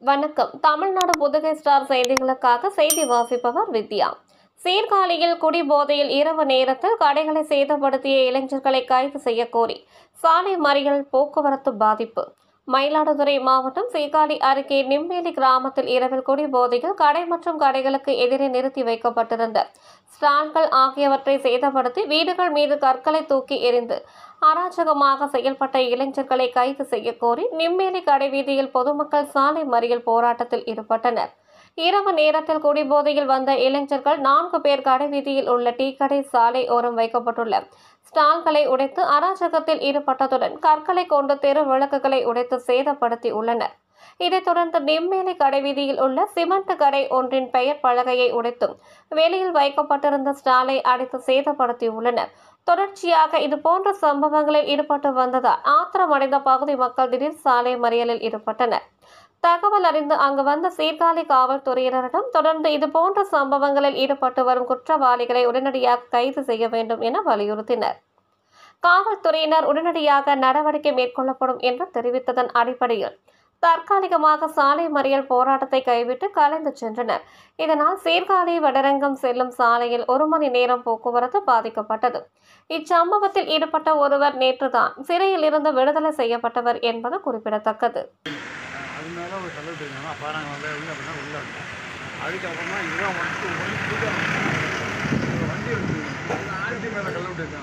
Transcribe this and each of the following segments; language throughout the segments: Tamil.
வணக்கம் தமிழ்நாடு புதுகை ஸ்டார் செய்திகளுக்காக செய்தி வாசிப்பவர் வித்யா சீர்காழியில் குடிபோதையில் இரவு நேரத்தில் கடைகளை சேதப்படுத்திய இளைஞர்களை கைது செய்ய கோரி சாலை மறியல் போக்குவரத்து பாதிப்பு மயிலாடுதுறை மாவட்டம் சீர்காழி அருகே நிம்மேலி கிராமத்தில் இரவில் குடிபோதையில் கடை மற்றும் கடைகளுக்கு எதிரே நிறுத்தி வைக்கப்பட்டிருந்த ஸ்டால்கள் ஆகியவற்றை சேதப்படுத்தி வீடுகள் மீது கற்களை தூக்கி எறிந்து அராஜகமாக செயல்பட்ட இளைஞர்களை கைது செய்ய கோரி நிம்மேலி கடைவீதியில் பொதுமக்கள் சாலை மறியல் போராட்டத்தில் ஈடுபட்டனர் இரவு நேரத்தில் குடிபோதையில் வந்த இளைஞர்கள் நான்கு பேர் கடைவீதியில் உள்ள டீ கடை சாலை ஓரம் வைக்கப்பட்டுள்ள ஸ்டால்களை உடைத்து அராஜகத்தில் ஈடுபட்டதுடன் கற்களை கொண்டு தெரு விளக்குகளை உடைத்து சேதப்படுத்தி உள்ளனர் இதைத் தொடர்ந்து நெம்மேலி கடைவீதியில் உள்ள சிமெண்ட் கடை ஒன்றின் பெயர் பலகையை உடைத்தும் வெளியில் வைக்கப்பட்டிருந்த ஸ்டாலை அடித்து சேதப்படுத்தியுள்ளனர் தொடர்ச்சியாக இதுபோன்ற சம்பவங்களில் ஈடுபட்டு வந்ததால் ஆத்திரமடைந்த பகுதி மக்கள் திடீர் சாலை மறியலில் ஈடுபட்டனர் தகவல் அறிந்து அங்கு வந்த சீர்காழி காவல்துறையினரிடம் தொடர்ந்து இதுபோன்ற சம்பவங்களில் ஈடுபட்டு வரும் குற்றவாளிகளை உடனடியாக கைது செய்ய வேண்டும் என வலியுறுத்தினர் காவல்துறையினர் உடனடியாக நடவடிக்கை மேற்கொள்ளப்படும் என்று தெரிவித்ததன் அடிப்படையில் தற்காலிகமாக சாலை மறியல் போராட்டத்தை கைவிட்டு கலைந்து சென்றனர் இதனால் சீர்காழி வடரங்கம் செல்லும் சாலையில் ஒரு மணி நேரம் போக்குவரத்து பாதிக்கப்பட்டது இச்சம்பவத்தில் ஈடுபட்ட ஒருவர் நேற்றுதான் சிறையில் இருந்து விடுதலை செய்யப்பட்டவர் என்பது குறிப்பிடத்தக்கது அது மேலே ஒரு கல்லு தெரியும் அப்போ நாங்கள் வந்து உள்ள அப்படின்னா உள்ள இருந்தோம் அதுக்கப்புறமா இதுதான் வந்து ஒன்று புதுசாக வண்டி இருக்குது வண்டி மேலே கல்லு விட்டுருக்காங்க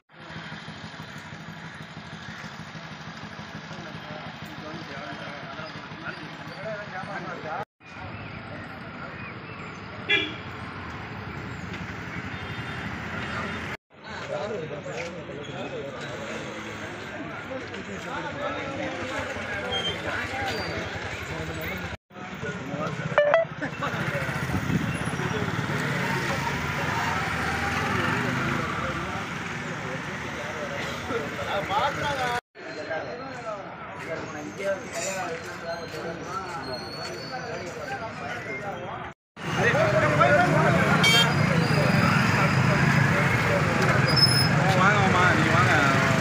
வாங்கம்மா நீங்கள் வாங்க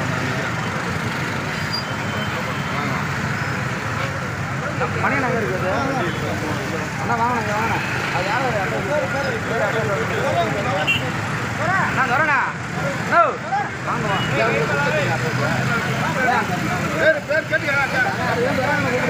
மணி நகர் இருக்குது அண்ணா வாங்கண்ணா இங்க வாங்கண்ணா அது யாரும் அண்ணா வரண்ணா நோ வாங்க வா பேர் பேர் கேட்டுக்கிறேன்